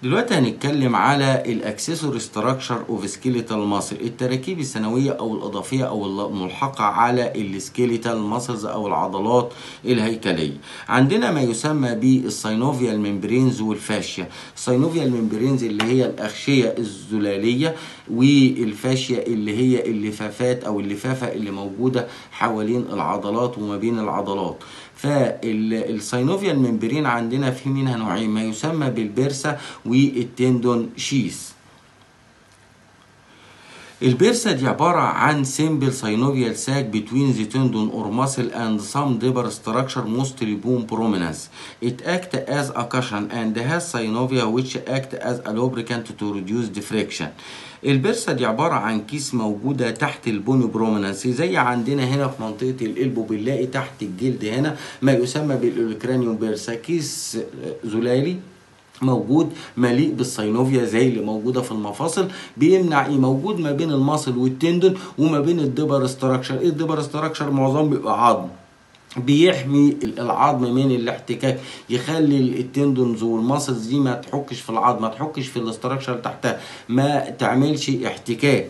دلوقتي هنتكلم على الاكسسوري ستراكشر اوف سكيليتال ماسل التراكيب الثانويه او الاضافيه او الملحقه على السكيليتال ماسلز او العضلات الهيكليه عندنا ما يسمى بالساينوفيال ممبرينز والفاشيا الساينوفيال ممبرينز اللي هي الاغشيه الزلاليه والفاشيا اللي هي اللفافات او اللفافه اللي موجوده حوالين العضلات وما بين العضلات فالساينوفيال ممبرين عندنا في منها نوعين ما يسمى بالبرسا والتندون شيس البرسا دي عبارة عن simple synovial sac between the tendon or muscle and some deeper structure mostly bone prominence. It acts as a cushion and has synovia which act as a lubricant to reduce diffraction. البرسة دي عبارة عن كيس موجودة تحت البوني برومينانس زي عندنا هنا في منطقة القلب بنلاقي تحت الجلد هنا ما يسمى بالأوليكرانيوم بيرسا كيس زلالي موجود مليء بالسينوفيا زي اللي موجوده في المفاصل بيمنع ايه موجود ما بين المصل والتندون وما بين الدبر ستراكشر ايه الدبر ستراكشر معظم بيبقى عظم بيحمي العظم من الاحتكاك يخلي التندونز والماسلز دي ما تحكش في العظم ما تحكش في الاستراكشر تحتها ما تعملش احتكاك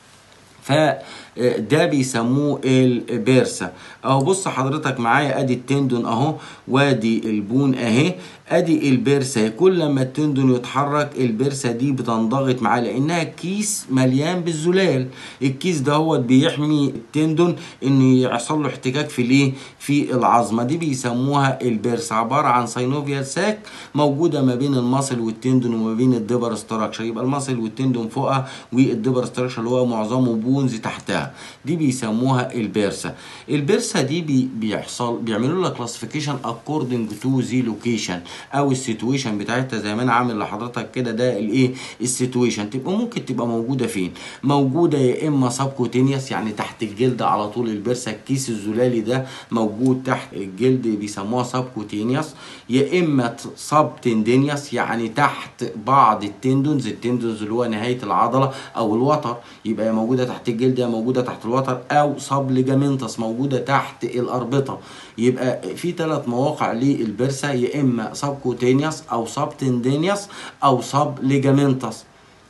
فده بيسموه البيرسا اهو بص حضرتك معايا ادي التندون اهو وادي البون اهي ادي البرسة كل لما التندون يتحرك البرسة دي بتنضغط معاه لانها كيس مليان بالزلال الكيس ده هو بيحمي التندون ان يحصل له احتكاك في الايه في العظمه دي بيسموها البرسة عباره عن ساينوفيال ساك موجوده ما بين المصل والتندون وما بين الدبر ستراكشر يبقى المصل والتندون فوقها والدبر ستراكشر اللي هو معظمه بونز تحتها دي بيسموها البرسة البرسة دي بي بيحصل بيعملوا لها كلاسيفيكيشن اكوردنج تو ذا لوكيشن او السيتويشن بتاعتها زي ما انا عامل لحضرتك كده ده الايه السيتويشن تبقى ممكن تبقى موجوده فين موجوده يا اما سبكوتينيوس يعني تحت الجلد على طول البرسه الكيس الزلالي ده موجود تحت الجلد بيسموها سبكوتينيوس يا اما سب تندينيوس يعني تحت بعض التندونز التندونز اللي هو نهايه العضله او الوتر يبقى يا موجوده تحت الجلد يا موجوده تحت الوتر او سب ليجامنتس موجوده تحت الاربطه يبقى في ثلاث مواقع للبرسه يا اما سبكوتينيوس او سب تندينيوس او سب ليجامنتس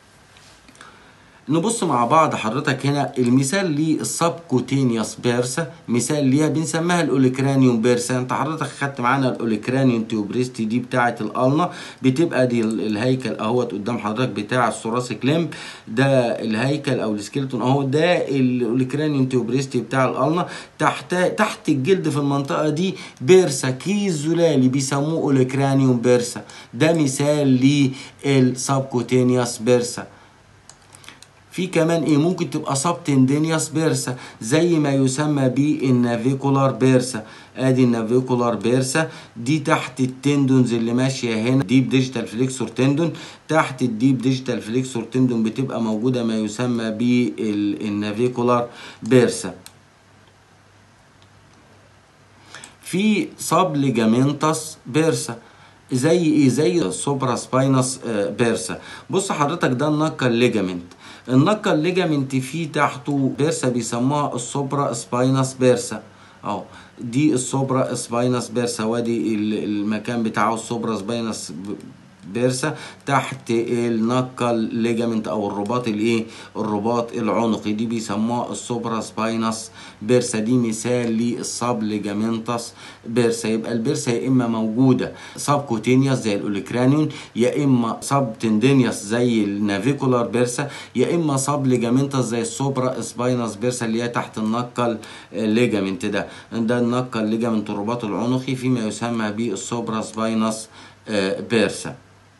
نبص مع بعض حضرتك هنا المثال للسبكوتينيوس بيرسا مثال ليها بنسميها الاوليكرانيوم بيرسا انت حضرتك خدت معانا الاوليكرانيوم تيوبريستي دي بتاعه الالنا بتبقى دي الهيكل اهوت قدام حضرتك بتاع الثوراسيك ليمب ده الهيكل او السكيلتون اهو ده الاوليكرانيوم تيوبريستي بتاع الالنا تحت تحت الجلد في المنطقه دي بيرسا كيس زلالي بيسموه اوليكرانيوم بيرسا ده مثال للسبكوتينيوس بيرسا في كمان ايه ممكن تبقى سب تندينيوس بيرسا زي ما يسمى بالنافيكولار بيرسا ادي النافيكولار بيرسا دي تحت التندونز اللي ماشيه هنا ديب ديجيتال فليكسور تندون تحت الديب ديجيتال فليكسور تندون بتبقى موجوده ما يسمى بالنافيكولار بيرسا في سب ليجامنتس بيرسا زي ايه زي السوبرا سباينس بيرسا بص حضرتك ده النقل ليجامنت النقل ليجامنت فيه تحته بيرسا بيسموها السوبرا سباينس بيرسا اهو دي السوبرا سباينس بيرسا وادي المكان بتاعه السوبرا سباينس بيرسا تحت النقل ليجامنت او الرباط الايه الرباط العنقي دي بيسموها السوبرا سباينس بيرسا دي مثال للسب ليجامنتس بيرسا يبقى البيرسا يا اما موجوده سب كوتينيوس زي الاوليكرانيون يا اما سب تندينيوس زي النافيكولار بيرسا يا اما سب ليجامنتس زي السوبرا سباينس بيرسا اللي هي تحت النقل ليجامنت ده ده النقل ليجامنت الرباط العنقي فيما يسمى بالسوبرا سباينس بيرسا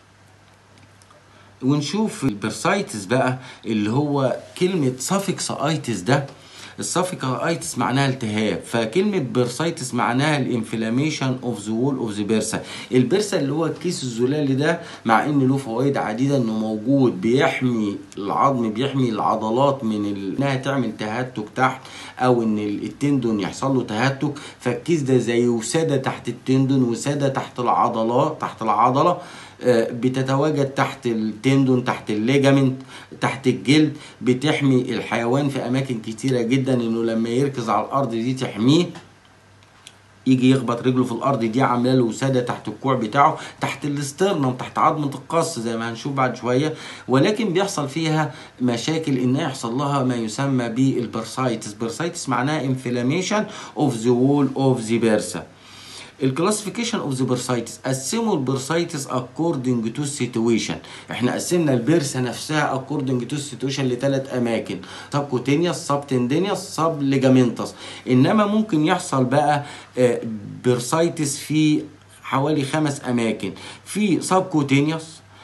ونشوف البرسايتس بقى اللي هو كلمة سافكس ايتس ده السافيك ايتس معناها التهاب فكلمه بيرسايتس معناها الانفلاميشن اوف ذا وول اوف ذا بيرسا البيرسا اللي هو الكيس الزلالي ده مع ان له فوائد عديده انه موجود بيحمي العظم بيحمي العضلات من ال... انها تعمل تهتك تحت او ان التندون يحصل له تهتك فالكيس ده زي وساده تحت التندون وساده تحت العضلات تحت العضله بتتواجد تحت التندون تحت الليجامنت تحت الجلد بتحمي الحيوان في اماكن كتيره جدا انه لما يركز على الارض دي تحميه يجي يخبط رجله في الارض دي عامله له وساده تحت الكوع بتاعه تحت الاسترنم تحت عظمه القص زي ما هنشوف بعد شويه ولكن بيحصل فيها مشاكل ان يحصل لها ما يسمى بالبرسايتس برسايتس معناها انفلاميشن اوف ذا وول اوف ذا بيرسا الكلاسيفيكيشن اوف ذا بيرسايتس قسموا البيرسايتس اكوردنج تو سيتويشن احنا قسمنا البرسه نفسها اكوردنج تو سيتويشن لثلاث اماكن سب كوتينيوس سب تندينيوس سب ليجامنتس انما ممكن يحصل بقى بيرسايتس في حوالي خمس اماكن في سب كوتينيوس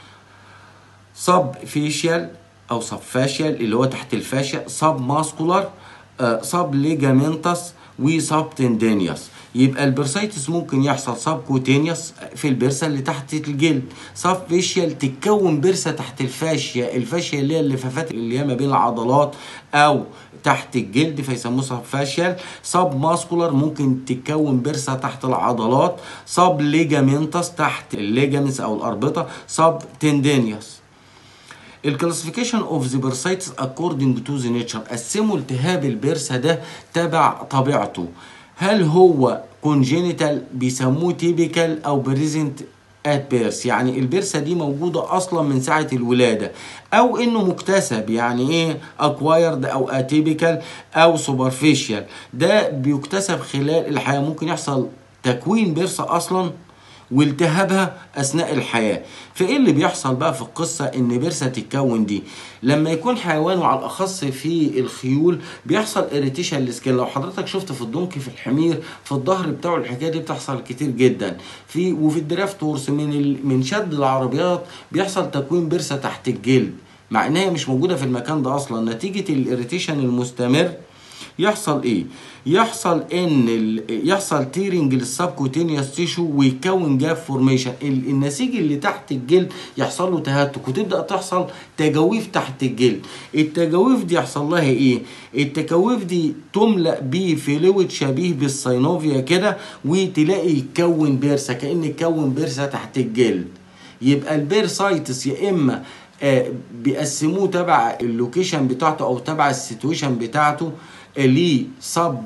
سب فيشيال او سب فاشيال اللي هو تحت الفاشيا سب ماسكولار سب ليجامنتس وسب تندينيوس يبقى البرسايتس ممكن يحصل سب كوتينيوس في البرسه اللي تحت الجلد سب فيشيال تتكون برسه تحت الفاشيا الفاشيا اللي هي اللفافات اللي هي ما بين العضلات او تحت الجلد فيسموه سب فاشيال سب ماسكولار ممكن تتكون برسه تحت العضلات سب ليجامنتس تحت الليجامنتس او الاربطه سب تندينيوس الكلاسيفيكيشن اوف ذا بيرسايتس اكوردنج تو ذا نيتشر قسموا التهاب البرسه ده تبع طبيعته هل هو كونجينيتال بيسموه تيبيكال او بريزنت ات بيرس يعني البرسه دي موجوده اصلا من ساعه الولاده او انه مكتسب يعني ايه اكوايرد او اتيبيكال او سوبرفيشال ده بيكتسب خلال الحياه ممكن يحصل تكوين برسه اصلا والتهابها اثناء الحياه فايه اللي بيحصل بقى في القصه ان برسه تتكون دي لما يكون حيوان وعلى الاخص في الخيول بيحصل اريتيشن للسكين لو حضرتك شفت في الدونكي في الحمير في الظهر بتاعه الحكايه دي بتحصل كتير جدا في وفي الدرافتورس من ال... من شد العربيات بيحصل تكوين برسه تحت الجلد مع ان هي مش موجوده في المكان ده اصلا نتيجه الاريتيشن المستمر يحصل ايه يحصل ان ال... يحصل تيرنج للسبكوتينيوس تيشو ويكون جاب فورميشن النسيج اللي تحت الجلد يحصل له تهتك وتبدا تحصل تجاويف تحت الجلد التجاويف دي يحصل لها ايه التجاويف دي تملا بفلويد شبيه بالسينوفيا كده وتلاقي يتكون بيرسه كان يتكون بيرسه تحت الجلد يبقى البيرسايتس يا اما آه بيقسموه تبع اللوكيشن بتاعته او تبع السيتويشن بتاعته ليه سب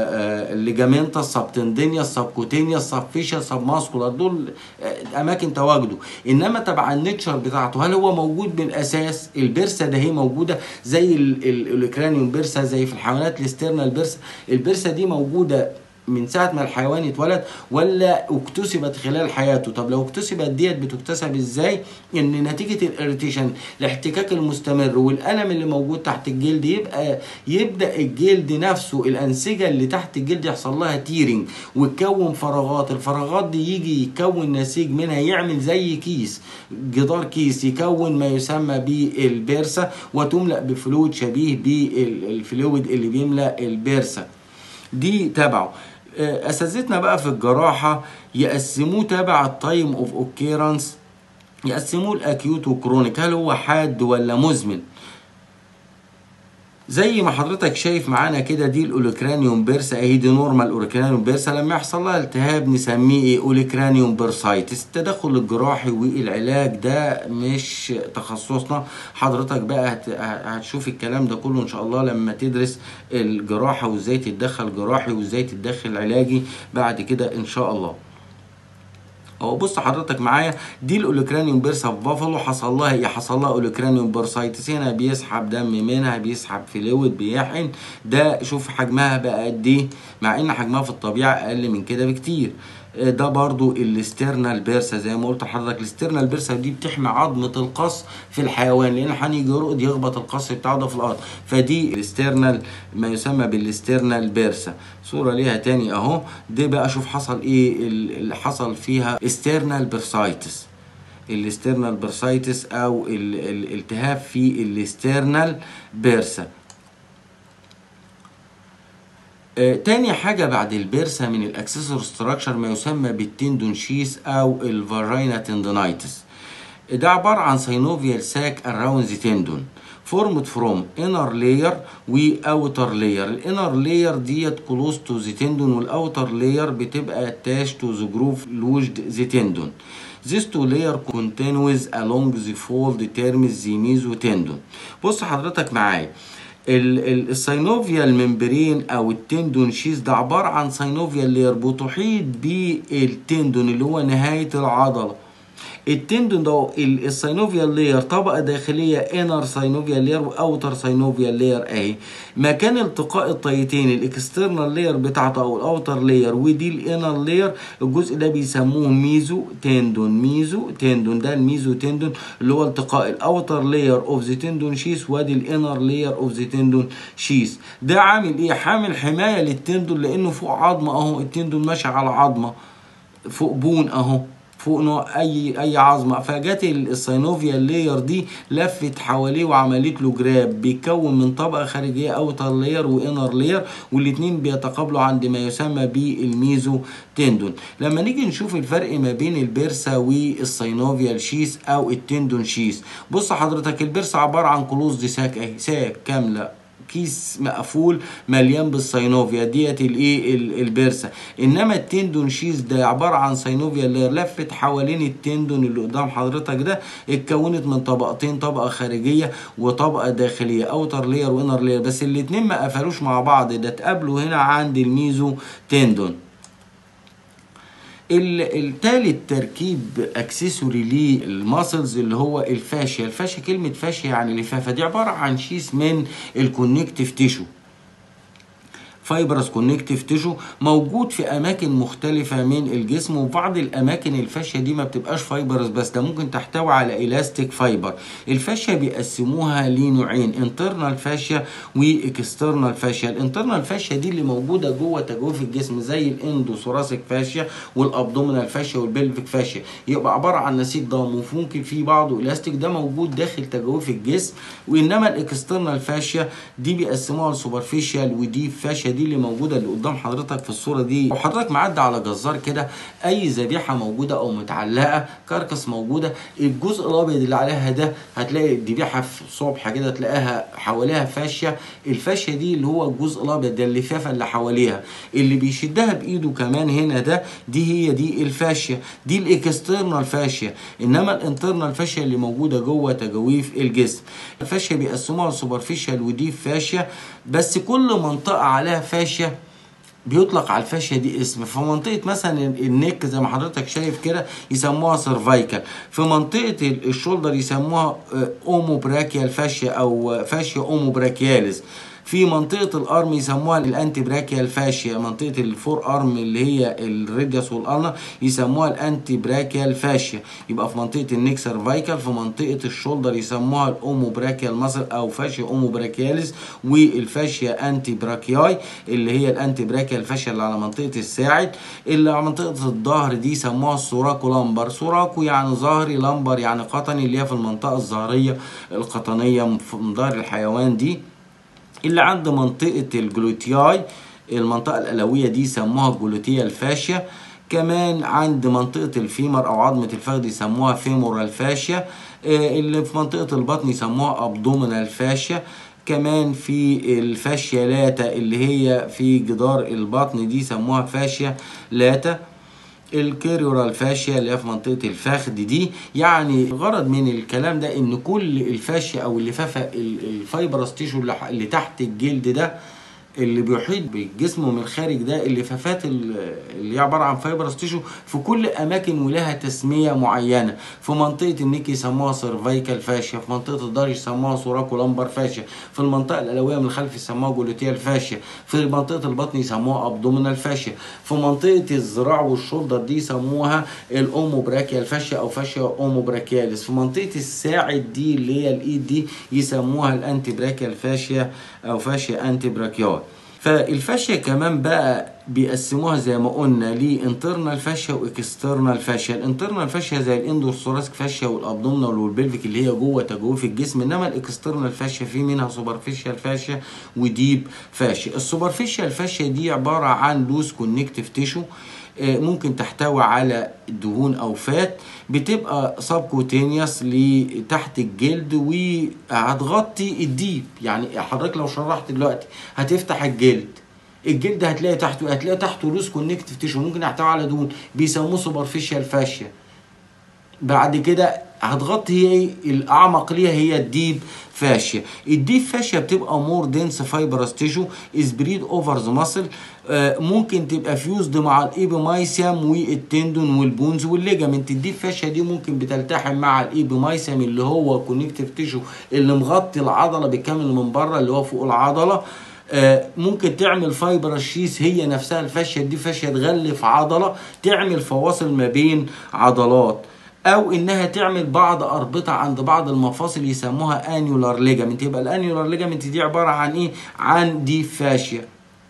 ليجامنتا سب تندينيا سب كوتينيا سب فيشا سب ماسكولار دول اماكن تواجده انما تبع النيتشر بتاعته هل هو موجود بالاساس البرسه ده هي موجوده زي الاكرانيوم بيرسا زي في الحيوانات الاسترنال بيرسا البرسه دي موجوده من ساعه ما الحيوان اتولد ولا اكتسبت خلال حياته طب لو اكتسبت ديت بتكتسب ازاي ان نتيجه الاريتيشن الاحتكاك المستمر والالم اللي موجود تحت الجلد يبقى يبدا الجلد نفسه الانسجه اللي تحت الجلد يحصل لها تيرنج وتكون فراغات الفراغات دي يجي يكون نسيج منها يعمل زي كيس جدار كيس يكون ما يسمى بالبرسه وتملا بفلويد شبيه بالفلويد اللي بيملا البرسه دي تبعه اساتذتنا بقى في الجراحه يقسموه تبع التايم اوف اوكيرنس يقسموه الاكيوت وكرونيك هل هو حاد ولا مزمن زي ما حضرتك شايف معانا كده دي الاوليكرانيوم بيرسا اهي دي نورمال اوليكرانيوم بيرسا لما يحصل لها التهاب نسميه ايه اوليكرانيوم بيرسايتس التدخل الجراحي والعلاج ده مش تخصصنا حضرتك بقى هت... هتشوف الكلام ده كله ان شاء الله لما تدرس الجراحه وازاي تتدخل جراحي وازاي تتدخل علاجي بعد كده ان شاء الله اهو بص حضرتك معايا دي الاوليكرانيوم بيرسا في بافالو حصل لها ايه حصل لها اوليكرانيوم بيرسايتس هنا بيسحب دم منها بيسحب فلويد بيحقن ده شوف حجمها بقى قد ايه مع ان حجمها في الطبيعه اقل من كده بكتير ده برضو الاسترنال بيرسا زي ما قلت لحضرتك الاسترنال بيرسا دي بتحمي عظمه القص في الحيوان لان هنيجي يرقد يخبط القص بتاعه ده في الارض فدي الاسترنال ما يسمى بالاسترنال بيرسا صوره ليها تاني اهو دي بقى شوف حصل ايه اللي حصل فيها استرنال بيرسايتس الاسترنال بيرسايتس او الالتهاب في الاسترنال بيرسا آه تاني حاجة بعد البرسة من الاكسسور ستراكشر ما يسمى بالتندون شيس او الفاراينا تندونايتس ده عبارة عن سينوفيال ساك اراوند ذا تندون فورمد فروم انر لاير واوتر لاير الانر لاير ديت كلوز تو ذا تندون والاوتر لاير بتبقى اتاش تو ذا جروف لوجد ذا تندون These two layer continues along the fold terms the mesotendon بص حضرتك معايا الساينوفيال ممبرين او التندون شيز ده عباره عن ساينوفيال لير بتحيط بالتندون اللي هو نهايه العضله التندون ده الساينوفيال لير طبقه داخليه انر ساينوفيال لير واوتر ساينوفيال لير اهي مكان التقاء الطيتين الاكسترنال لير بتاعته او الاوتر لير ودي الانر لير الجزء ده بيسموه ميزو تندون ميزو تندون ده الميزو تندون اللي هو التقاء الاوتر لير اوف ذا تندون شيس وادي الانر لير اوف ذا تندون شيس ده عامل ايه حامل حمايه للتندون لانه فوق عظمه اهو التندون ماشي على عظمه فوق بون اهو فوق نوع اي اي عظمه فجت الساينوفيا لاير دي لفت حواليه وعملت له جراب بيتكون من طبقه خارجيه اوتر لاير وانر لاير والاثنين بيتقابلوا عند ما يسمى بالميزو تندون لما نيجي نشوف الفرق ما بين البرسا والساينوفيال شيس او التندون شيس بص حضرتك البرسا عباره عن كلوز دي ساك اهي ساك كامله كيس مقفول مليان بالساينوفيا ديت الايه البرسه انما التندون شيز ده عباره عن ساينوفيا اللي لفت حوالين التندون اللي قدام حضرتك ده اتكونت من طبقتين طبقه خارجيه وطبقه داخليه اوتر لير وانر لير بس الاتنين ما قفلوش مع بعض ده اتقابلوا هنا عند الميزو تندون التالت تركيب اكسسوري للماسلز اللي هو الفاشيا الفاشيا كلمه فاشيا يعني لفافه دي عباره عن شيس من الكونكتيف تيشو فايبرس كونكتيف تيشو موجود في اماكن مختلفه من الجسم وبعض الاماكن الفاشيه دي ما بتبقاش فايبرس بس ده ممكن تحتوي على الاستيك فايبر الفاشيه بيقسموها لنوعين انترنال فاشيا واكسترنال فاشيا الانترنال فاشيا دي اللي موجوده جوه تجويف الجسم زي الاندوثوراسيك فاشيا والابدومينال فاشيا والبلفيك فاشيا يبقى عباره عن نسيج ضم وممكن في بعضه الاستيك ده موجود داخل تجويف الجسم وانما الاكسترنال فاشيا دي بيقسموها لسوبرفيشال ودي فاشيا دي اللي موجوده اللي قدام حضرتك في الصوره دي وحضرتك معدي على جزار كده اي ذبيحه موجوده او متعلقه كركس موجوده الجزء الابيض اللي عليها ده هتلاقي الذبيحه في صبح كده تلاقيها حواليها فاشيه الفاشيه دي اللي هو الجزء الابيض ده اللفافه اللي حواليها اللي بيشدها بايده كمان هنا ده دي هي دي الفاشيه دي الاكسترنال فاشيه انما الانترنال فاشيه اللي موجوده جوه تجاويف الجسم الفاشيه بيقسموها لسوبرفيشال ودي فاشيه بس كل منطقه عليها فاشيه بيطلق على الفاشيه دي اسم في منطقه مثلا النك زي ما حضرتك شايف كده يسموها سيرفايكال في منطقه الشولدر يسموها اومو براكيال فاشيا او فاشيا اومو براكياليس في منطقة الأرم يسموها الأنتي براكيال فاشيا منطقة الفور أرم اللي هي الريديوس والأرنا يسموها الأنتي براكيال فاشيا يبقى في منطقة النيك سيرفايكال في منطقة الشولدر يسموها الأومو براكيال ماسل أو فاشيا أومو براكياليس والفاشيا أنتي براكياي اللي هي الأنتي براكيال فاشيا اللي على منطقة الساعد اللي على منطقة الظهر دي يسموها السوراكو لامبر سوراكو يعني ظهري لامبر يعني قطني اللي هي في المنطقة الظهرية القطنية في ظهر الحيوان دي اللي عند منطقة الجلوتياي المنطقة الألوية دي يسموها الجلوتيا الفاشيا كمان عند منطقة الفيمر أو عظمة الفخذ يسموها فيمورال فاشيا اللي في منطقة البطن يسموها أبدومينال فاشيا كمان في الفاشيا لاتا اللي هي في جدار البطن دي يسموها فاشيا لاتا الكيريورال فاشيا اللي هي في منطقه الفخذ دي يعني الغرض من الكلام ده ان كل الفاشيا او اللفافه الفايبرس تيشو اللي تحت الجلد ده اللي بيحيط بالجسم من الخارج ده اللفافات اللي هي عباره عن فايبرس تيشو في كل اماكن ولها تسميه معينه في منطقه النيك يسموها سيرفايكال فاشيا في منطقه الظهر يسموها سوراكو لامبر فاشيا في المنطقه الالويه من الخلف يسموها جلوتيال فاشيا في منطقه البطن يسموها ابدومينال فاشيا في منطقه الذراع والشولدر دي يسموها الاوموبراكيال فاشيا او فاشيا اوموبراكياليس في منطقه الساعد دي اللي هي الايد دي يسموها الانتي براكيال فاشيا او فاشيا انتي براكيال فالفاشيا كمان بقى بيقسموها زي ما قلنا لانترنال فاشيا واكسترنال فاشيا الانترنال فاشيا زي الاندوثوراسيك فاشيا والابدومينال والبلفيك اللي هي جوه تجويف الجسم انما الاكسترنال فاشيا في منها سوبرفيشال فاشيا وديب فاشيا السوبرفيشال فاشيا دي عباره عن لوز كونكتيف تيشو ممكن تحتوي على دهون او فات بتبقى سبكوتينيوس لتحت الجلد وهتغطي الديب يعني حضرتك لو شرحت دلوقتي هتفتح الجلد الجلد هتلاقي تحته هتلاقي تحته لوز كونكتيف تيشو ممكن يحتوي على دهون بيسموه سوبرفيشال فاشيا بعد كده هتغطي هي الاعمق ليها هي الديب فاشيا الديب فاشيا بتبقى مور دنس فايبرس تيشو سبريد اوفر ذا ماسل ممكن تبقى فيوزد مع الايبيمايسيوم والتندون والبونز والليجامنت الديب فاشيا دي ممكن بتلتحم مع الايبيمايسيوم اللي هو كونكتيف تيشو اللي مغطي العضله بالكامل من بره اللي هو فوق العضله آه، ممكن تعمل فايبر شيس هي نفسها الفاشيه دي فاشيه تغلف عضله تعمل فواصل ما بين عضلات او انها تعمل بعض اربطه عند بعض المفاصل يسموها انيولار ليجامنت يبقى الانيولار ليجامنت دي عباره عن ايه عن دي فاشيه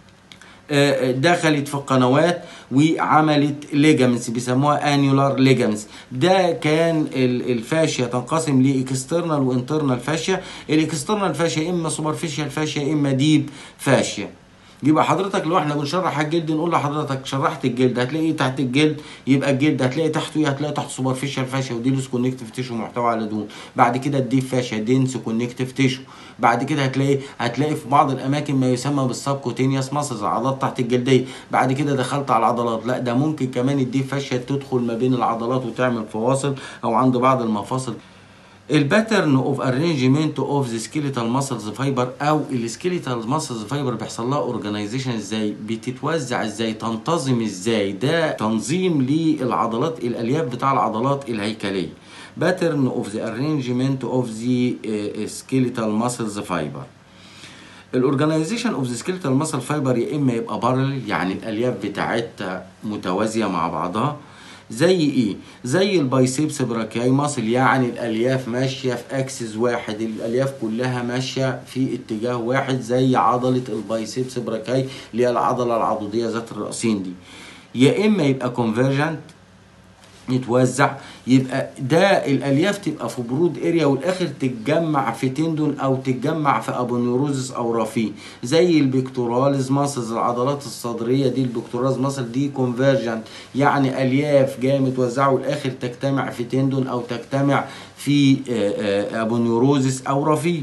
آه، دخلت في القنوات وعملت ليجامنتس بيسموها انيولار ليجامنتس ده كان ال- الفاشيه تنقسم لاكسترنال وانترنال فاشيه الاكسترنال فاشيه اما سوبرفيشال فاشيه اما ديب فاشيه يبقى حضرتك لو احنا بنشرح الجلد نقول لحضرتك شرحت الجلد هتلاقي ايه تحت الجلد يبقى الجلد هتلاقي تحته ايه هتلاقي تحت سوبرفيشال فاشيا ودي لوس كونكتيف تيشو محتوى على دهون بعد كده الديب فاشيا دينس كونكتيف تيشو بعد كده هتلاقي هتلاقي في بعض الاماكن ما يسمى بالسبكوتينيوس ماسلز العضلات تحت الجلديه بعد كده دخلت على العضلات لا ده ممكن كمان الديب فاشيا تدخل ما بين العضلات وتعمل فواصل او عند بعض المفاصل الباترن اوف ارينجمنت اوف ذا سكيليتال ماسلز فايبر او السكيليتال ماسلز فايبر بيحصل لها اورجانيزيشن ازاي بتتوزع ازاي تنتظم ازاي ده تنظيم للعضلات الالياف بتاع العضلات الهيكليه باترن اوف ذا ارينجمنت اوف ذا سكيليتال ماسلز فايبر الاورجانيزيشن اوف ذا سكيليتال ماسل فايبر يا اما يبقى بارل يعني الالياف بتاعتها متوازيه مع بعضها زي ايه زي البايسيبس براكاي ماسل يعني الالياف ماشيه في اكسس واحد الالياف كلها ماشيه في اتجاه واحد زي عضله البايسيبس براكاي اللي هي العضله العضديه ذات الراسين دي يا اما يبقى كونفرجنت يتوزع يبقى ده الالياف تبقى في برود اريا والاخر تتجمع في تندون او تتجمع في ابونيوروزس او رفيه زي البيكتوراليز ماسلز العضلات الصدريه دي البيكتوراليز ماسل دي كونفرجنت يعني الياف جايه متوزعه والاخر تجتمع في تندون او تجتمع في ابونيوروزس او رفيه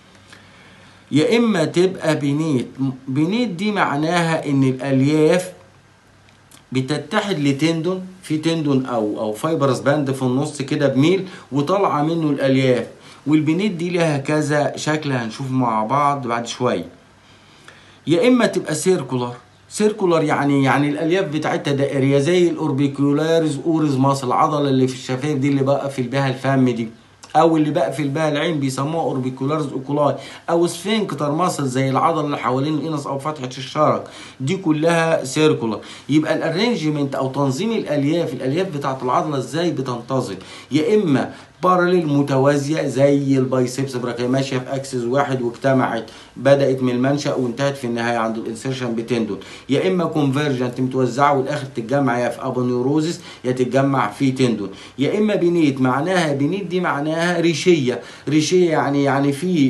يا اما تبقى بنيت بنيت دي معناها ان الالياف بتتحد لتندون في تندون او او فايبرس باند في النص كده بميل وطالعه منه الالياف والبنيت دي لها كذا شكل هنشوف مع بعض بعد شويه يا اما تبقى سيركولار سيركولار يعني يعني الالياف بتاعتها دائريه زي الاوربيكولاريز اوريز ماسل العضله اللي في الشفايف دي اللي بقفل بها الفم دي او اللي بقفل بها العين بيسموها اوربيكولارز اوكولاي او سفنكتر ماسل زي العضله اللي حوالين الانس او فتحه الشرج دي كلها سيركولار يبقى الارينجمنت او تنظيم الالياف الالياف بتاعت العضله ازاي بتنتظم يا اما بارلل متوازيه زي البايسبس براكي ماشيه في اكسس واحد واجتمعت بدات من المنشا وانتهت في النهايه عند الانسيرشن بتندون يا اما كونفرجنت متوزعه والاخر تتجمع يا في ابونيوروزس يا تتجمع في تندون يا اما بنيت معناها بنيت دي معناها ريشيه ريشيه يعني يعني في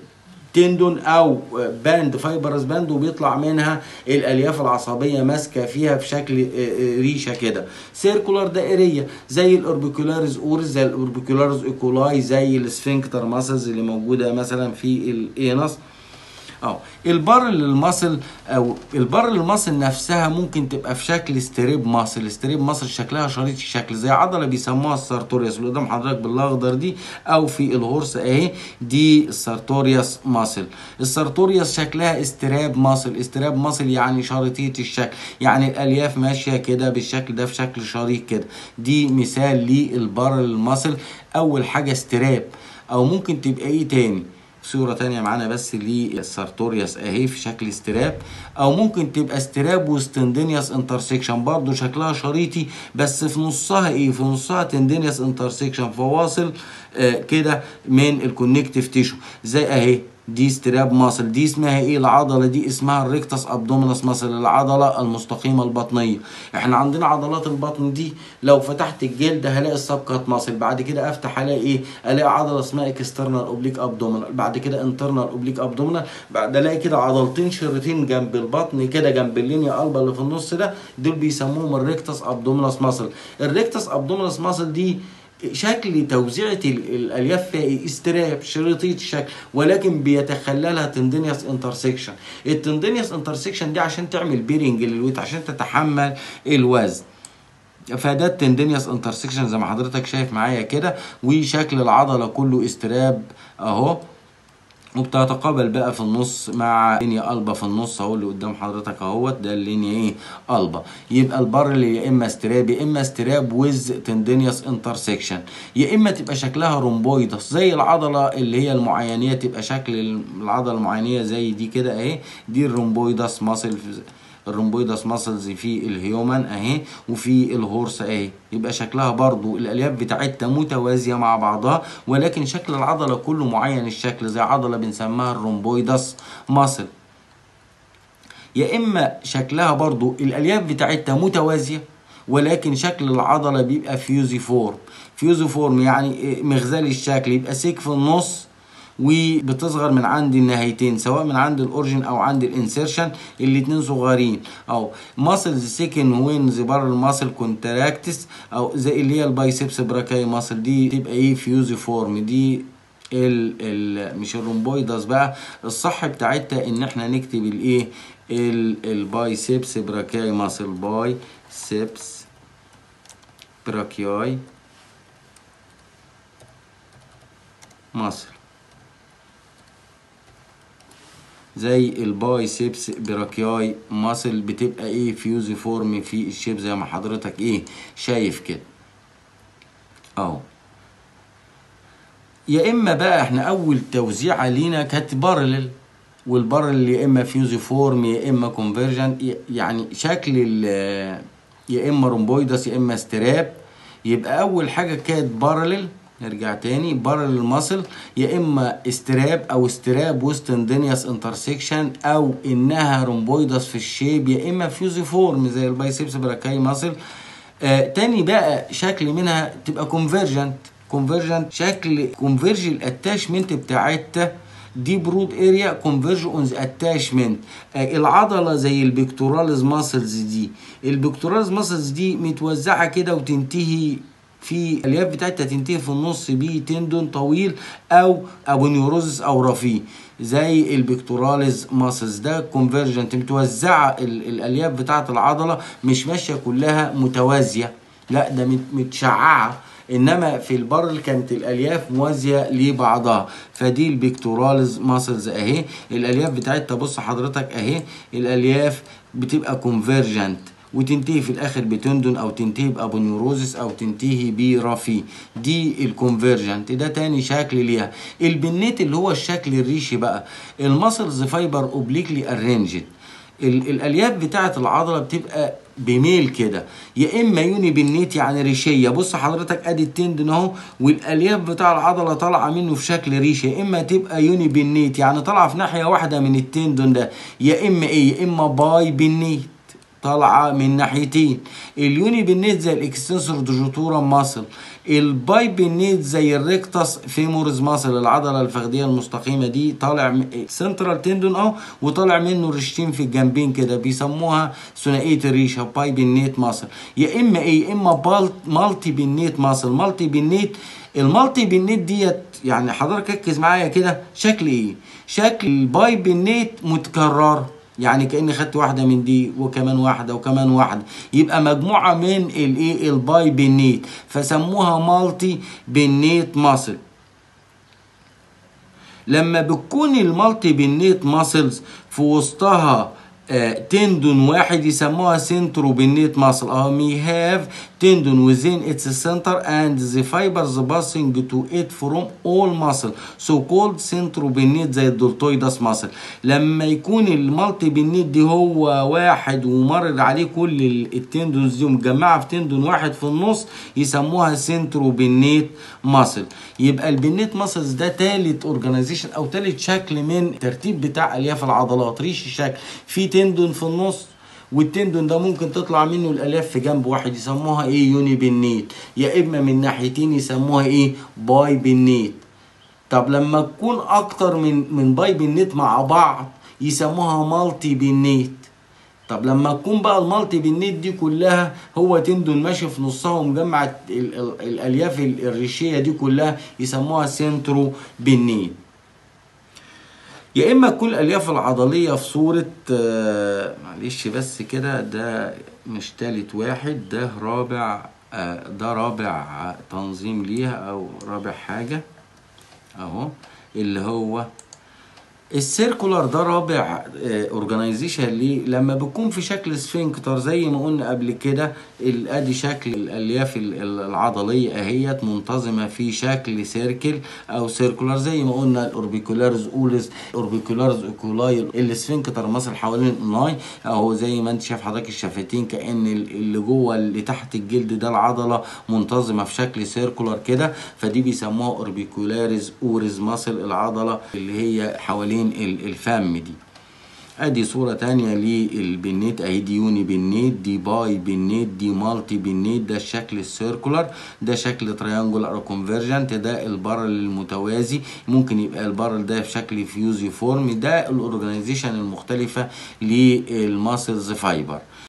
تندون او باند فايبرس باند وبيطلع منها الالياف العصبيه ماسكه فيها في شكل ريشه كده سيركولار دائريه زي الاوربيكولاريز اورز زي الاوربيكولاريز ايكولاي زي السفنكتر ماسلز اللي موجوده مثلا في الانس اه البارل الماسل او البارل الماسل نفسها ممكن تبقى في شكل ستريب ماسل ستريب ماسل شكلها شريط الشكل زي عضله بيسموها السارتوريوس اللي قدام حضرتك بالاخضر دي او في الهورس اهي دي السارتوريوس ماسل السارتوريوس شكلها استراب ماسل استراب ماسل يعني شريطيه الشكل يعني الالياف ماشيه كده بالشكل ده في شكل شريط كده دي مثال للبارل الماسل اول حاجه استراب او ممكن تبقى ايه تاني صورة تانية معانا بس للسارتوريوس اهي في شكل استراب او ممكن تبقى استراب وستندينيوس انترسكشن برضو شكلها شريطي بس في نصها ايه في نصها تندينيوس انترسكشن فواصل آه كده من الكونكتيف تيشو زي اهي دي استراب ماسل دي اسمها ايه العضله دي اسمها الريكتس ابدومينس ماسل العضله المستقيمه البطنيه احنا عندنا عضلات البطن دي لو فتحت الجلد هلاقي السبكات ماسل بعد كده افتح الاقي ايه الاقي عضله اسمها اكسترنال اوبليك ابدومينال بعد كده انترنال اوبليك ابدومينال بعد الاقي كده عضلتين شريطين جنب البطن كده جنب اللينيا قلبه اللي في النص ده دول بيسموهم الريكتس ابدومينس ماسل الريكتس ابدومينس ماسل دي شكل توزيعة الالياف فيها استراب شريطية الشكل ولكن بيتخللها تندينيوس انترسكشن التندينيوس انترسكشن دي عشان تعمل بيرنج للويت عشان تتحمل الوزن فده التندينيوس انترسكشن زي ما حضرتك شايف معايا كده وشكل العضله كله استراب اهو وبتتقابل بقى في النص مع لينيا البا في النص اهو اللي قدام حضرتك اهوت ده اللينيا ايه البا يبقى البارل يا اما استراب يا اما استراب ويز تندينيوس انترسكشن يا اما تبقى شكلها رومبويدس زي العضله اللي هي المعينيه تبقى شكل العضله المعينيه زي دي كده اهي دي الرومبويدس ماسل الرومبويدس ماسلز في الهيومن اهي وفي الهورس اهي يبقى شكلها برضو الالياف بتاعتها متوازيه مع بعضها ولكن شكل العضله كله معين الشكل زي عضله بنسميها الرومبويدس ماسل يا اما شكلها برضو الالياف بتاعتها متوازيه ولكن شكل العضله بيبقى فيوزيفورم فيوزيفورم يعني مغزالي الشكل يبقى سيك في النص وبتصغر من عند النهايتين سواء من عند الاورجن او عند الانسيرشن الاتنين صغيرين او ماسلز سيكن وين زبار الماسل كونتراكتس او زي اللي هي البايسبس براكاي ماسل دي تبقى ايه فيوزيفورم دي ال ال مش الرومبويدس بقى الصح بتاعتها ان احنا نكتب الايه البايسبس براكاي ماسل باي سيبس براكياي ماسل زي البايسبس براكياي ماسل بتبقى ايه فيوزيفورم في الشيب زي ما حضرتك ايه شايف كده اهو يا اما بقى احنا اول توزيعه لينا كانت بارلل والبارلل يا اما فيوزيفورم يا اما كونفرجن يعني شكل يا اما رومبويدس يا اما ستراب يبقى اول حاجه كانت بارلل نرجع تاني بارل ماسل يا اما استراب او استراب وستندينيوس انترسكشن او انها رومبويدس في الشيب يا اما فيوزيفورم زي البايسبس براكاي ماسل آه تاني بقى شكل منها تبقى كونفرجنت كونفرجنت شكل كونفرج الاتاشمنت بتاعتها دي برود اريا كونفرج اون ذا اتاشمنت العضله زي البيكتوراليز ماسلز دي البيكتوراليز ماسلز دي متوزعه كده وتنتهي في الالياف بتاعتها تنتهي في النص بتندون طويل او ابونيوروزس او رفيع زي البيكتوراليز ماسلز ده كونفرجنت متوزعه الالياف بتاعت العضله مش ماشيه كلها متوازيه لا ده متشععه انما في البرل كانت الالياف موازيه لبعضها فدي البيكتوراليز ماسلز اهي الالياف بتاعتها بص حضرتك اهي الالياف بتبقى كونفرجنت وتنتهي في الاخر بتندون او تنتهي بابونيوروزس او تنتهي برفي دي الكونفرجنت ده تاني شكل ليها البنيت اللي هو الشكل الريشي بقى المسلز فايبر اوبليكلي ارينجد الالياف بتاعه العضله بتبقى بميل كده يا اما يوني بنيت يعني ريشيه بص حضرتك ادي التندن اهو والالياف بتاع العضله طالعه منه في شكل ريشه يا اما تبقى يوني بنيت يعني طالعه في ناحيه واحده من التندن ده يا اما ايه يا اما باي بنيت طالعه من ناحيتين اليوني بالنيت زي الاكستنسور ديجيتورا ماسل الباي بالنيت زي الريكتاس فيمورز ماسل العضله الفخذيه المستقيمه دي طالع سنترال تندون اهو وطالع منه ريشتين في الجنبين كده بيسموها ثنائيه الريشه باي بالنيت ماسل يا اما ايه يا اما مالتي بالنيت ماسل مالتي بالنيت المالتي بالنيت ديت يعني حضرتك ركز معايا كده شكل ايه شكل الباي بالنيت متكرر يعني كاني خدت واحده من دي وكمان واحده وكمان واحده يبقى مجموعه من الايه الباي بنيت فسموها مالتي بنيت ماسل لما بتكون المالتي بنيت ماسلز في وسطها آه تندون واحد يسموها سنترو بنيت ماسل اه مي هاف tendon within its center and the fibers passing to it from all muscle so called centropinnate زي الدلتويدس muscle لما يكون المالتي بنيت دي هو واحد ومرر عليه كل التندونز دي ومجمعه في تندون واحد في النص يسموها سنتروبينيت ماسل يبقى البنيت ماسلز ده تالت اورجانيزيشن او تالت شكل من الترتيب بتاع الياف العضلات ريش الشكل في تندون في النص والتندون ده ممكن تطلع منه الالياف في جنب واحد يسموها ايه يوني بنيت يا اما من ناحيتين يسموها ايه باي بنيت طب لما تكون اكتر من من باي بنيت مع بعض يسموها مالتي بنيت طب لما تكون بقى المالتي بالنيت دي كلها هو تندون ماشي في نصها ومجمع ال- ال- الالياف ال- الريشيه دي كلها يسموها سنترو بالنيت يا اما تكون الالياف العضليه في صوره آه، معلش بس كده ده مش تالت واحد ده رابع آه، ده رابع تنظيم ليها او رابع حاجه اهو اللي هو السيركولار ده رابع اورجانيزيشن ليه لما بيكون في شكل سفنكتر زي ما قلنا قبل كده ال- ادي شكل الالياف ال- ال- العضليه اهيت منتظمه في شكل سيركل او سيركولار زي ما قلنا الاوربيكولارز اولز اوربيكولارز اوكولاي السفنكتر مصل حوالين الاوناي اهو زي ما انت شايف حضرتك الشفتين كان ال- اللي جوه اللي تحت الجلد ده العضله منتظمه في شكل سيركولار كده فدي بيسموها اوربيكولاريز اوريز ماسل العضله اللي هي حوالين ال- الفم دي ادي صورة تانية للبنيت اهي دي يوني بنيت دي باي بنيت دي مالتي بنيت ده الشكل السيركولار ده شكل تريانجولار كونفرجنت ده البارل المتوازي ممكن يبقى البارل ده في شكل فيوزي فورم ده الاورجانيزيشن المختلفة للماسلز فايبر